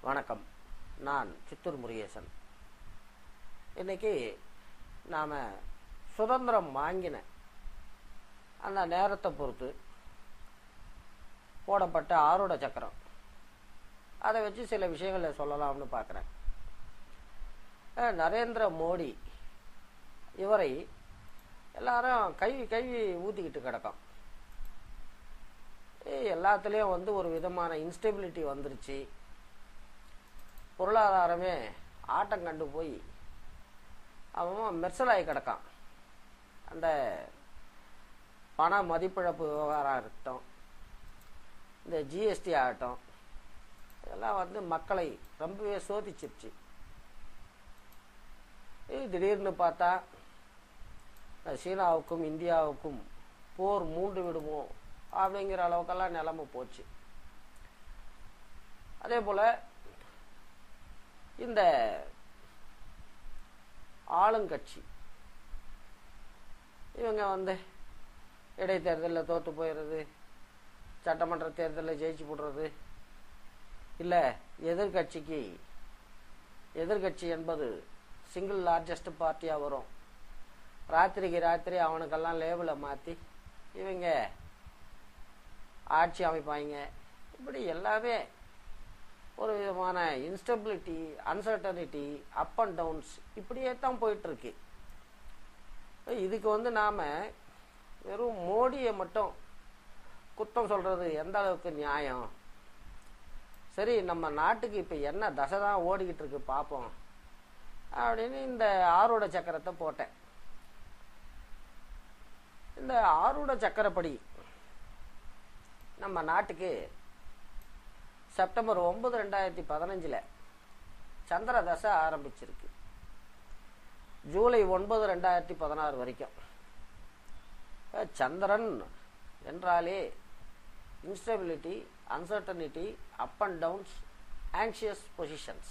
வணக்கம் நான் சித்தூர் முருகேசன் இன்னைக்கு நாம் சுதந்திரம் வாங்கின அந்த நேரத்தை பொறுத்து போடப்பட்ட ஆரோட சக்கரம் அதை வச்சு சில விஷயங்களை சொல்லலாம்னு பார்க்குறேன் நரேந்திர மோடி இவரை எல்லாரும் கைவி கைவி ஊற்றிக்கிட்டு கிடக்கும் ஏய், எல்லாத்துலேயும் வந்து ஒரு விதமான இன்ஸ்டெபிலிட்டி வந்துருச்சு பொருளாதாரமே ஆட்டம் கண்டு போய் அவன் மெர்சலாகி கிடக்கான் அந்த பண மதிப்பிழப்பு விவகாரம் இருக்கட்டும் இந்த ஜிஎஸ்டி ஆகட்டும் இதெல்லாம் வந்து மக்களை ரொம்பவே சோதிச்சிருச்சு ஏய், திடீர்னு பார்த்தா அஹ், சீனாவுக்கும் இந்தியாவுக்கும் போர் மூண்டு விடுமோ அப்படிங்கிற அளவுக்கெல்லாம் நிலைமை போச்சு அதே போல இந்த ஆளுங்கட்சி இவங்க வந்து இடைத்தேர்தலில் தோற்று போயிடுறது சட்டமன்ற தேர்தலில் ஜெயிச்சு போடுறது இல்லை எதிர்கட்சிக்கு எதிர்கட்சி என்பது சிங்கிள் லார்ஜஸ்ட் பார்ட்டியாக வரும் ராத்திரிக்கு ராத்திரி அவனுக்கெல்லாம் லேபிளை மாற்றி இவங்க ஆட்சி அமைப்பாங்க இப்படி எல்லாமே ஒரு விதமான instability uncertainty up and downs இப்படியே தான் போயிட்டு இருக்கு இதுக்கு வந்து நாம வெறும் மோடியை மட்டும் குத்தம் சொல்றது எந்த அளவுக்கு நியாயம் சரி நம்ம நாட்டுக்கு இப்போ என்ன தசை தான் ஓடிக்கிட்டு இருக்கு பார்ப்போம் அப்படின்னு இந்த ஆரோட சக்கரத்தை போட்டேன் இந்த ஆரூட சக்கரப்படி நம்ம நாட்டுக்கு செப்டம்பர் ஒன்பது ரெண்டாயிரத்தி பதினஞ்சில் சந்திர தசை ஆரம்பிச்சிருக்கு ஜூலை ஒன்பது ரெண்டாயிரத்தி பதினாறு வரைக்கும் அஹ் சந்திரன் என்றாலே instability uncertainty up and downs anxious positions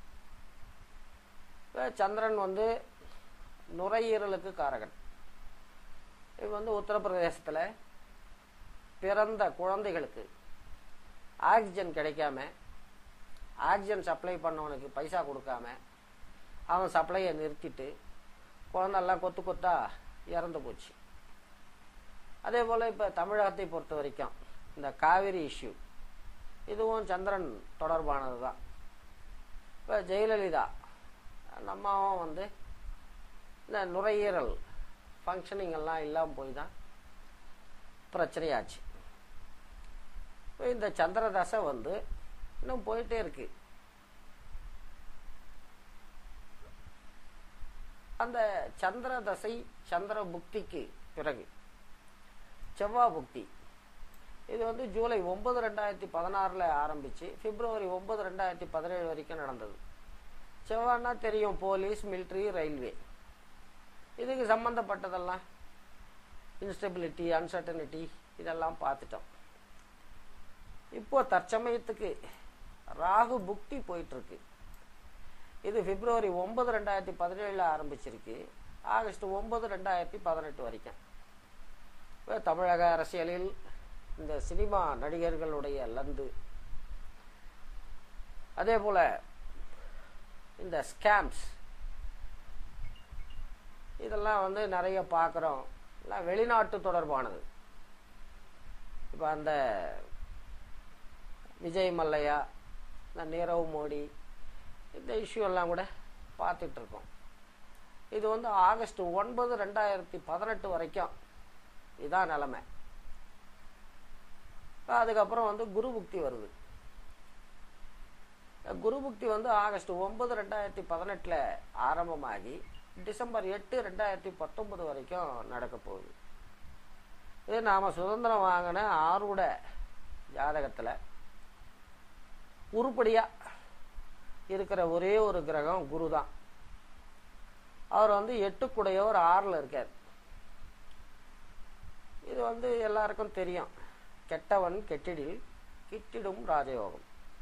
Chandran வந்து நுரையீரலுக்கு காரகன் இது வந்து உத்தரப்பிரதேசத்தில் பிறந்த குழந்தைகளுக்கு ஆக்சிஜன் கிடைக்காம ஆக்சிஜன் சப்ளை பண்ணவனுக்கு பைசா கொடுக்காம அவன் சப்ளையை நிறுத்திட்டு குழந்தெல்லாம் கொத்து கொத்தா இறந்து போச்சு அதே போல் இப்போ தமிழகத்தை பொறுத்த வரைக்கும் இந்த காவிரி இஷ்யூ இதுவும் சந்திரன் தொடர்பானது தான் இப்போ ஜெயலலிதா அந்த அம்மாவும் வந்து இந்த நுரையீரல் ஃபங்க்ஷனிங் எல்லாம் இல்லாமல் போய் தான் பிரச்சனையாச்சு இப்போ இந்த சந்திர தசை வந்து இன்னும் போயிட்டே இருக்கு அந்த சந்திர தசை சந்திர புக்திக்கு பிறகு செவ்வாய் புக்தி இது வந்து ஜூலை ஒன்பது ரெண்டாயிரத்தி பதினாறில் ஆரம்பிச்சு பிப்ரவரி ஒன்பது ரெண்டாயிரத்தி பதினேழு வரைக்கும் நடந்தது செவ்வாய்னா தெரியும் போலீஸ் மிலிட்ரி ரயில்வே இதுக்கு சம்பந்தப்பட்டதெல்லாம் இன்ஸ்டபிலிட்டி அன்சர்டனிட்டி இதெல்லாம் பார்த்துட்டோம் இப்போ தற்சமயத்துக்கு ராகு புக்தி போயிட்டு இருக்கு இது பிப்ரவரி ஒன்பது ரெண்டாயிரத்தி பதினேழுல ஆரம்பிச்சிருக்கு ஆகஸ்ட் ஒன்பது ரெண்டாயிரத்தி பதினெட்டு வரைக்கும் இப்ப தமிழக அரசியலில் இந்த சினிமா நடிகர்களுடைய லந்து அதே போல இந்த ஸ்கேம்ஸ் இதெல்லாம் வந்து நிறைய பார்க்குறோம் எல்லாம் வெளிநாட்டு தொடர்பானது இப்போ அந்த விஜய் மல்லையா இந்த நீரவ் மோடி இந்த இஷ்யூ எல்லாம் கூட பார்த்துட்டு இருக்கோம் இது வந்து ஆகஸ்ட் ஒன்பது ரெண்டாயிரத்தி பதினெட்டு வரைக்கும் இதான் நிலைமை அதுக்கப்புறம் வந்து குரு புக்தி வருது குரு புக்தி வந்து ஆகஸ்ட் ஒன்பது ரெண்டாயிரத்தி பதினெட்டில் ஆரம்பமாகி டிசம்பர் எட்டு ரெண்டாயிரத்தி பத்தொன்பது வரைக்கும் நடக்க போகுது இது நாம் சுதந்திரம் வாங்கின ஆறுட ஜாதகத்தில் உருப்படியாக இருக்கிற ஒரே ஒரு கிரகம் குரு தான் அவர் வந்து எட்டுக்குடையவர் ஆறில் இருக்கார் இது வந்து எல்லாருக்கும் தெரியும் கெட்டவன் கெட்டிடில் கிட்டிடும் ராஜயோகம்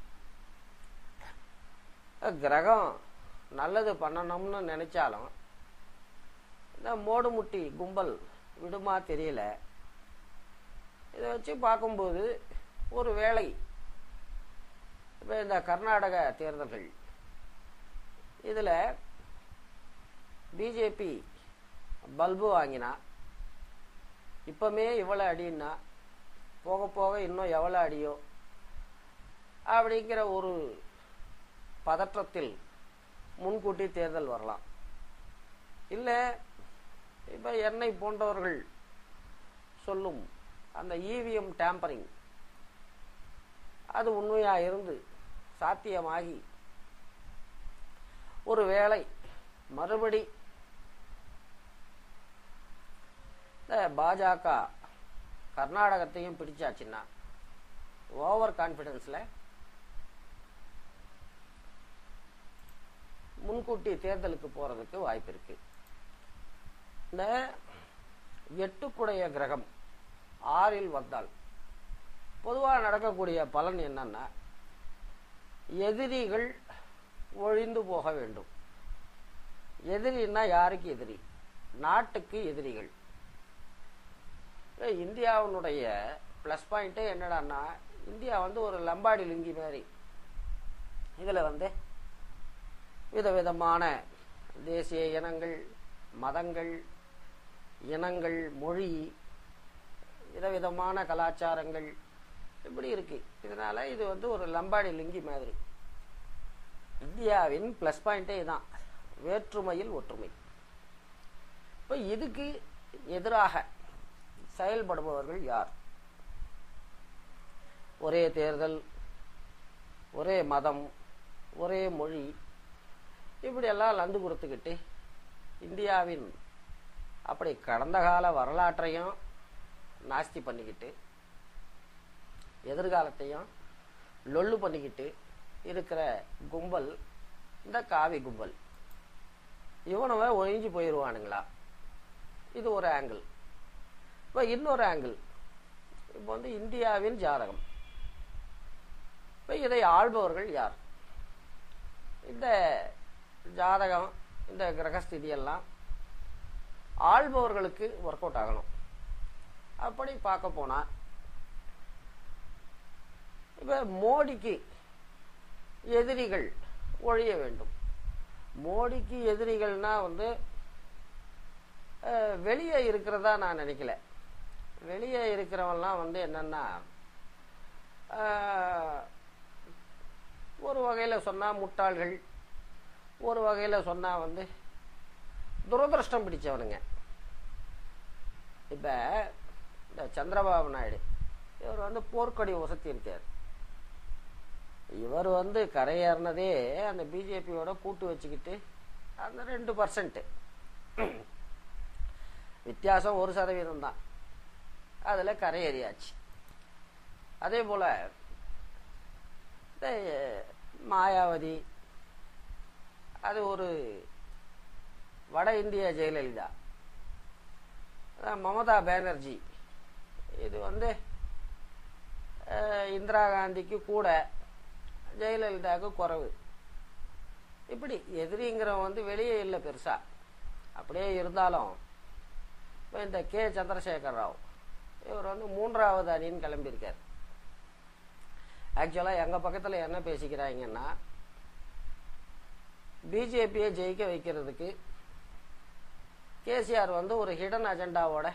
கிரகம் நல்லது பண்ணணும்னு நினைச்சாலும் இந்த மோடு முட்டி கும்பல் விடுமா தெரியல இதை வச்சு பார்க்கும்போது ஒரு வேளை இப்போ இந்த கர்நாடக தேர்தல்கள் இதில் பிஜேபி பல்பு வாங்கினா இப்போமே இவ்வளோ அடின்னா போக போக இன்னும் எவ்வளோ அடியோ அப்படிங்கிற ஒரு பதற்றத்தில் முன்கூட்டி தேர்தல் வரலாம் இல்லை இப்போ என்னை போன்றவர்கள் சொல்லும் அந்த இவிஎம் டேம்பரிங் அது உண்மையாக இருந்து சாத்தியமாகி ஒரு வேளை மறுபடி இந்த பாஜக கர்நாடகத்தையும் பிடிச்சாச்சுன்னா ஓவர் கான்ஃபிடென்ஸில் முன்கூட்டி தேர்தலுக்கு போகிறதுக்கு வாய்ப்பு இருக்கு இந்த எட்டுக்குடைய கிரகம் ஆறில் வந்தால் பொதுவாக நடக்கக்கூடிய பலன் என்னன்னா எதிரிகள் ஒழிந்து போக வேண்டும் எதிரின்னா யாருக்கு எதிரி நாட்டுக்கு எதிரிகள் இந்தியாவினுடைய ப்ளஸ் பாயிண்ட்டே என்னடான்னா இந்தியா வந்து ஒரு லம்பாடி லுங்கி மாதிரி இதில் வந்து விதவிதமான தேசிய இனங்கள் மதங்கள் இனங்கள் மொழி விதவிதமான கலாச்சாரங்கள் இப்படி இருக்கு இதனால இது வந்து ஒரு லம்பாடி லுங்கி மாதிரி இந்தியாவின் ப்ளஸ் பாயிண்டே தான் வேற்றுமையில் ஒற்றுமை இப்போ இதுக்கு எதிராக செயல்படுபவர்கள் யார் ஒரே தேர்தல் ஒரே மதம் ஒரே மொழி இப்படியெல்லாம் லந்து கொடுத்துக்கிட்டு இந்தியாவின் அப்படி கடந்த கால வரலாற்றையும் நாஸ்தி பண்ணிக்கிட்டு எதிர்காலத்தையும் லொல்லு பண்ணிக்கிட்டு இருக்கிற கும்பல் இந்த காவி கும்பல் இவனவ ஒழிஞ்சு போயிடுவானுங்களா இது ஒரு ஆங்கிள் இப்போ இன்னொரு ஆங்கிள் இப்போ வந்து இந்தியாவின் ஜாதகம் இப்போ இதை ஆள்பவர்கள் யார் இந்த ஜாதகம் இந்த கிரகஸ்திதி எல்லாம் ஆள்பவர்களுக்கு ஒர்க் அவுட் ஆகணும் அப்படி பார்க்க போனா இப்போ மோடிக்கு எதிரிகள் ஒழிய வேண்டும் மோடிக்கு எதிரிகள்னா வந்து அஹ், வெளியே இருக்கிறதா நான் நினைக்கல வெளியே இருக்கிறவன்லாம் வந்து என்னன்னா அஹ், ஒரு வகையில் சொன்னால் முட்டாள்கள் ஒரு வகையில் சொன்னால் வந்து துரதிருஷ்டம் பிடிச்சவனுங்க இப்போ இந்த சந்திரபாபு நாயுடு இவர் வந்து போர்க்கொடி உசத்தி இருக்கார் இவர் வந்து கரையேறினதே அந்த பிஜேபியோட கூட்டு வச்சுக்கிட்டு அந்த ரெண்டு பர்சன்ட் வித்தியாசம் ஒரு சதவீதம் தான் அதில் கரையேறியாச்சு அதே போல் இந்த மாயாவதி அது ஒரு வட இந்திய ஜெயலலிதா அதான் மமதா பானர்ஜி இது வந்து அஹ், இந்திரா காந்திக்கு கூட ஜெயலலிதாவுக்கு குறைவு இப்படி எதிரிங்கிறவன் வந்து வெளியே இல்லை பெருசா அப்படியே இருந்தாலும் இப்போ இந்த கே சந்திரசேகர் ராவ் இவர் வந்து மூன்றாவது அணின்னு கிளம்பியிருக்கார் ஆக்சுவலாக எங்கள் பக்கத்தில் என்ன பேசிக்கிறாங்கன்னா பிஜேபியை ஜெயிக்க வைக்கிறதுக்கு கேசிஆர் வந்து ஒரு ஹிடன் அஜெண்டாவோட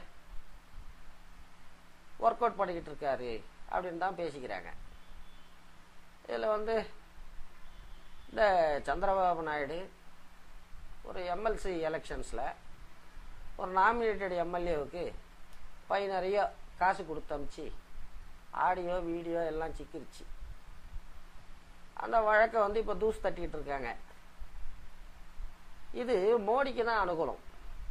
ஒர்க் அவுட் பண்ணிக்கிட்டு இருக்காரு அப்படின்னு தான் பேசிக்கிறாங்க இதில் வந்து இந்த சந்திரபாபு நாயுடு ஒரு எம்எல்சி எலெக்ஷன்ஸில் ஒரு நாமினேட்டட் எம்எல்ஏவுக்கு பை நிறைய காசு கொடுத்து அமிச்சு ஆடியோ வீடியோ எல்லாம் சிக்கிருச்சு அந்த வழக்கை வந்து இப்போ தூசு தட்டிக்கிட்டு இருக்காங்க இது மோடிக்கு தான் அனுகூலம்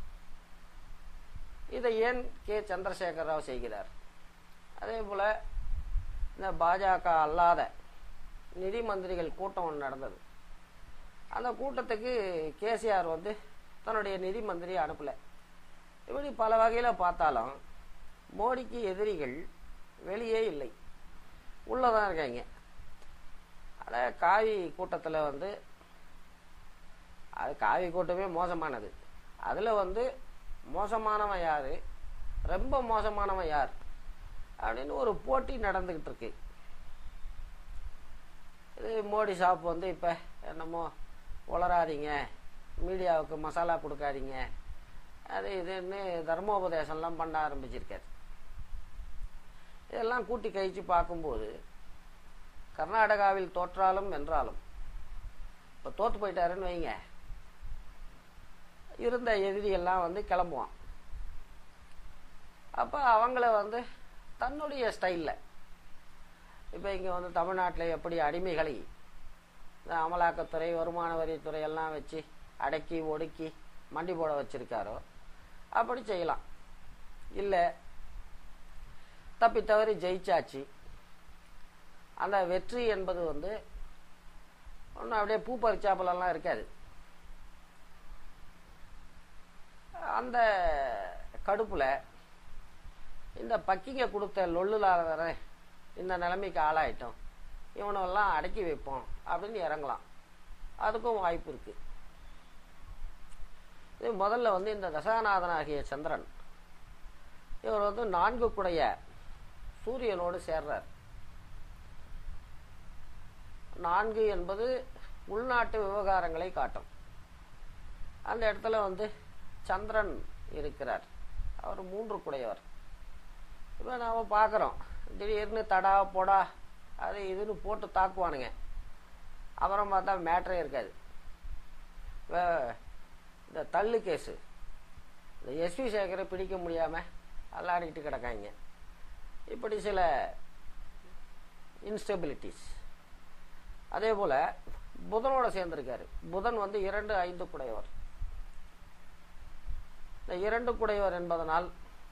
இதை ஏன் கே சந்திரசேகர ராவ் செய்கிறார் அதே போல் இந்த பாஜக அல்லாத நிதி மந்திரிகள் கூட்டம் ஒன்று நடந்தது அந்த கூட்டத்துக்கு கேசிஆர் வந்து தன்னுடைய நிதி மந்திரியை அனுப்பலை இப்படி பல வகையில் பார்த்தாலும் மோடிக்கு எதிரிகள் வெளியே இல்லை உள்ளதான் இருக்காங்க அத காவி கூட்டத்தில் வந்து அது காவி கூட்டமே மோசமானது அதில் வந்து மோசமானவன் யார் ரொம்ப மோசமானவன் யார் அப்படின்னு ஒரு போட்டி நடந்துக்கிட்டு இருக்கு இது மோடி ஷாப் வந்து இப்போ என்னமோ உளராதீங்க மீடியாவுக்கு மசாலா கொடுக்காதீங்க அது இதுன்னு தர்மோபதேசம்லாம் பண்ண ஆரம்பிச்சிருக்காரு இதெல்லாம் கூட்டி கழிச்சு பார்க்கும்போது கர்நாடகாவில் தோற்றாலும் வென்றாலும் இப்போ தோத்து போயிட்டாருன்னு வைங்க இருந்த எதிரியெல்லாம் வந்து கிளம்புவான் அப்போ அவங்கள வந்து தன்னுடைய ஸ்டைலில் இப்போ இங்கே வந்து தமிழ்நாட்டில் எப்படி அடிமைகளை இந்த அமலாக்கத்துறை வருமான வரித்துறை எல்லாம் வச்சு அடக்கி ஒடுக்கி மண்டி போட வச்சிருக்காரோ அப்படி செய்யலாம் இல்லை தப்பி தவறி ஜெயிச்சாச்சு அந்த வெற்றி என்பது வந்து ஒன்றும் அப்படியே பூ பறிச்சாப்பலெல்லாம் இருக்காது அந்த கடுப்புல இந்த பக்கிங்க கொடுத்த லொள்ளுலாத இந்த நிலைமைக்கு ஆளாயிட்டோம் இவனெல்லாம் அடக்கி வைப்போம் அப்படின்னு இறங்கலாம் அதுக்கும் வாய்ப்பு இருக்கு இது முதல்ல வந்து இந்த தசாநாதனாகிய சந்திரன் இவர் வந்து நான்கு குடைய சூரியனோடு சேர்றார் நான்கு என்பது உள்நாட்டு விவகாரங்களை காட்டும் அந்த இடத்துல வந்து சந்திரன் இருக்கிறார் அவர் மூன்று குடையவர் இப்போ நாம் பார்க்குறோம் திடீர்னு தடா பொடா அது இதுன்னு போட்டு தாக்குவானுங்க அப்புறம் பார்த்தா மேட்ரே இருக்காது வே- இந்த தள்ளு கேஸு இந்த எஸ்வி சேகரை பிடிக்க முடியாமல் அல்லாடிக்கிட்டு கிடக்காங்க இப்படி சில இன்ஸ்டெபிலிட்டிஸ் அதே போல் புதனோட சேர்ந்திருக்காரு புதன் வந்து இரண்டு ஐந்து குடையவர் இந்த இரண்டு குடையவர் என்பதனால்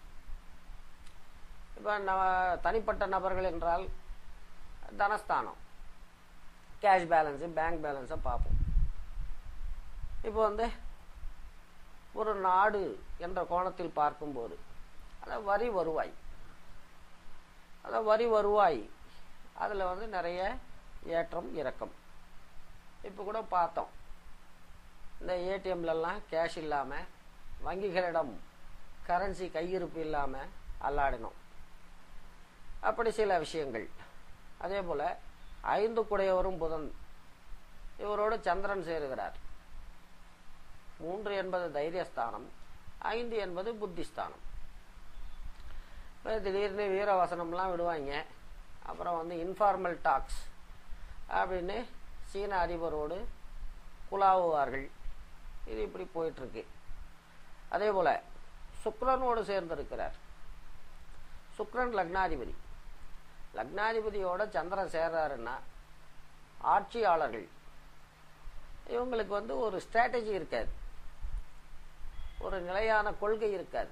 இப்போ நம்ம தனிப்பட்ட நபர்கள் என்றால் தனஸ்தானம் கேஷ் பேலன்ஸு பேங்க் பேலன்ஸை பார்ப்போம் இப்போ வந்து ஒரு நாடு என்ற கோணத்தில் பார்க்கும்போது அதான் வரி வருவாய் அதான் வரி வருவாய் அதில் வந்து நிறைய ஏற்றம் இறக்கம் இப்போ கூட பார்த்தோம் இந்த ஏடிஎம்லலாம் கேஷ் இல்லாமல் வங்கிகளிடம் கரன்சி கையிருப்பு இல்லாமல் அல்லாடினோம் அப்படி சில விஷயங்கள் அதே போல் ஐந்து குடையவரும் புதன் இவரோடு சந்திரன் சேருகிறார் மூன்று என்பது தைரியஸ்தானம் ஐந்து என்பது புத்திஸ்தானம் இப்போ திடீர்னு வீரவசனம்லாம் விடுவாங்க அப்புறம் வந்து இன்ஃபார்மல் டாக்ஸ் அப்படின்னு சீன அதிபரோடு குலாவுவார்கள் இது இப்படி போயிட்டுருக்கு அதே போல் சுக்கிரனோடு சேர்ந்திருக்கிறார் சுக்கிரன் லக்னாதிபதி லக்னாதிபதியோட சந்திரன் சேர்றாருன்னா ஆட்சியாளர்கள் இவங்களுக்கு வந்து ஒரு ஸ்ட்ராட்டஜி இருக்காது ஒரு நிலையான கொள்கை இருக்காது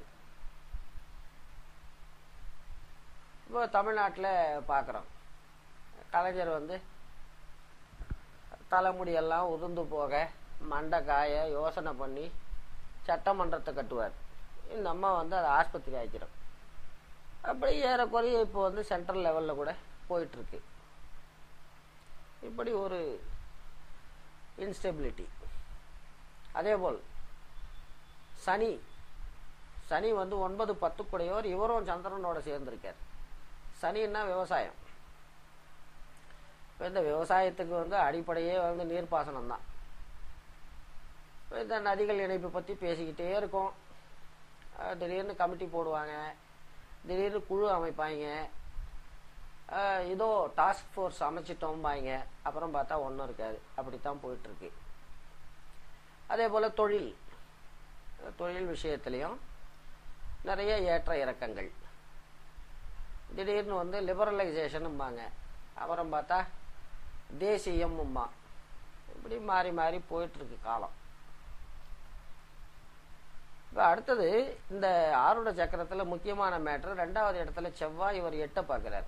இப்போ தமிழ்நாட்டில் பார்க்குறோம் கலைஞர் வந்து தலைமுடியெல்லாம் உதிர்ந்து போக மண்டை காய யோசனை பண்ணி சட்டமன்றத்தை கட்டுவார் இந்த அம்மா வந்து அதை ஆஸ்பத்திரி ஆக்கிறோம் அப்படி ஏறக்குறைய இப்போ வந்து சென்ட்ரல் லெவலில் கூட போயிட்டுருக்கு இப்படி ஒரு இன்ஸ்டெபிலிட்டி அதேபோல் சனி சனி வந்து ஒன்பது பத்துக்குடையவர் இவரும் சந்திரனோட சேர்ந்திருக்கார் சனின்னா விவசாயம் இப்போ இந்த விவசாயத்துக்கு வந்து அடிப்படையே வந்து நீர்ப்பாசனம் தான் இப்போ இந்த நதிகள் இணைப்பு பற்றி பேசிக்கிட்டே இருக்கோம் அஹ் திடீர்னு கமிட்டி போடுவாங்க திடீர்னு குழு அமைப்பாங்க அஹ் இதோ டாஸ்க் ஃபோர்ஸ் அமைச்சிட்டோம்பாங்க அப்புறம் பார்த்தா ஒன்றும் இருக்காது அப்படித்தான் போயிட்டுருக்கு அதே போல் தொழில் தொழில் விஷயத்துலேயும் நிறைய ஏற்ற இறக்கங்கள் திடீர்னு வந்து லிபரலைசேஷனும்பாங்க அப்புறம் பார்த்தா தேசியம்மா இப்படி மாறி மாறி போயிட்டுருக்கு காலம் இப்போ அடுத்தது இந்த ஆருட சக்கரத்தில் முக்கியமான மேட்ரு ரெண்டாவது இடத்துல செவ்வாய் இவர் எட்ட பார்க்குறார்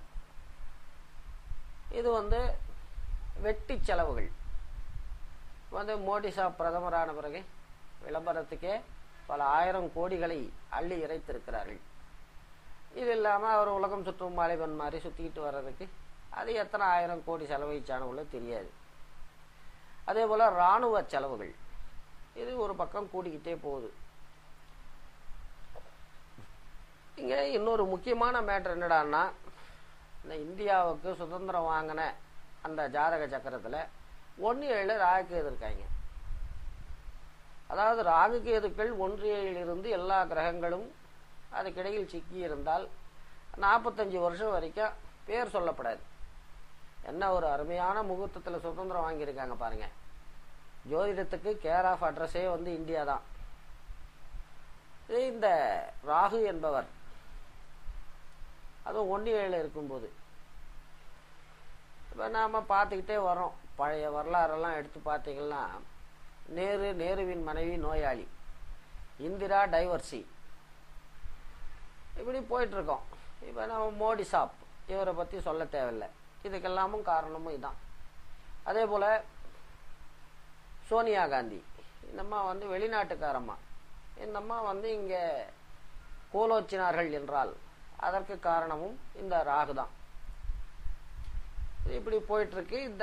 இது வந்து வெட்டி செலவுகள் வந்து மோடி சாப் பிரதமரான பிறகு விளம்பரத்துக்கே பல ஆயிரம் கோடிகளை அள்ளி இறைத்திருக்கிறார்கள் இது இல்லாமல் அவர் உலகம் சுற்றும் மாலைவன் மாதிரி சுற்றிக்கிட்டு வர்றதுக்கு அது எத்தனை ஆயிரம் கோடி செலவழிச்சானு தெரியாது அதே போல் இராணுவ செலவுகள் இது ஒரு பக்கம் கூடிக்கிட்டே போகுது இங்கே இன்னொரு முக்கியமான மேட்ரு என்னடான்னா இந்த இந்தியாவுக்கு சுதந்திரம் வாங்கின அந்த ஜாதக சக்கரத்தில் ஒன்று ஏழு ராகுக்கு எதிர்க்காங்க அதாவது ராகுக்கு எதுக்கள் ஒன்று ஏழிலிருந்து எல்லா கிரகங்களும் அதுக்கிடையில் சிக்கி இருந்தால் நாற்பத்தஞ்சு வருஷம் வரைக்கும் பேர் சொல்லப்படாது என்ன ஒரு அருமையான முகூர்த்தத்தில் சுதந்திரம் வாங்கியிருக்காங்க பாருங்க ஜோதிடத்துக்கு கேர் ஆஃப் அட்ரஸே வந்து இந்தியா தான் இந்த ராகு என்பவர் அதுவும் ஒன்று ஏழில் இருக்கும்போது இப்போ நாம் பார்த்துக்கிட்டே வரோம் பழைய வரலாறெல்லாம் எடுத்து பார்த்தீங்கன்னா நேரு நேருவின் மனைவி நோயாளி இந்திரா டைவர்சி இப்படி போயிட்டுருக்கோம் இப்போ நம்ம மோடி சாப் இவரை பற்றி சொல்ல தேவையில்லை இதுக்கெல்லாமும் காரணமும் இதான் அதே போல் சோனியா காந்தி இந்த அம்மா வந்து வெளிநாட்டுக்காரம்மா இந்த அம்மா வந்து இங்கே கோலோச்சினார்கள் என்றால் அதற்கு காரணமும் இந்த ராகு தான் இப்படி போயிட்டுருக்கு இந்த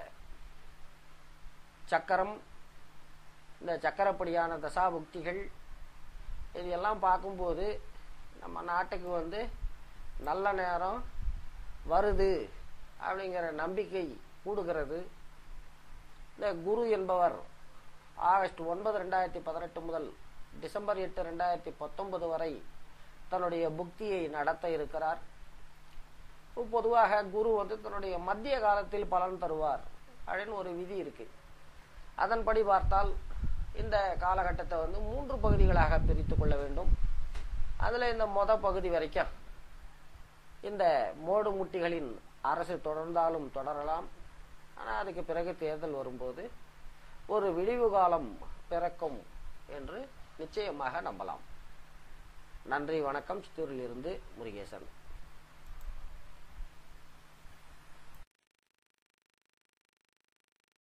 சக்கரம் இந்த சக்கரப்படியான தசாபுக்திகள் இது எல்லாம் பார்க்கும்போது நம்ம நாட்டுக்கு வந்து நல்ல நேரம் வருது அப்படிங்கிற நம்பிக்கை கூடுகிறது இந்த குரு என்பவர் ஆகஸ்ட் ஒன்பது ரெண்டாயிரத்தி பதினெட்டு முதல் டிசம்பர் எட்டு ரெண்டாயிரத்தி பத்தொன்பது வரை தன்னுடைய புக்தியை நடத்த இருக்கிறார் பொதுவாக குரு வந்து தன்னுடைய மத்திய காலத்தில் பலன் தருவார் அப்படின்னு ஒரு விதி இருக்கு அதன்படி பார்த்தால் இந்த காலகட்டத்தை வந்து மூன்று பகுதிகளாக பிரித்து கொள்ள வேண்டும் அதில் இந்த மொத பகுதி வரைக்கும் இந்த மோடு முட்டிகளின் அரசு தொடர்ந்தாலும் தொடரலாம் ஆனால் அதுக்கு பிறகு தேர்தல் வரும்போது ஒரு விடிவு காலம் பிறக்கும் என்று நிச்சயமாக நம்பலாம் நன்றி வணக்கம் சித்தூரிலிருந்து முருகேசன்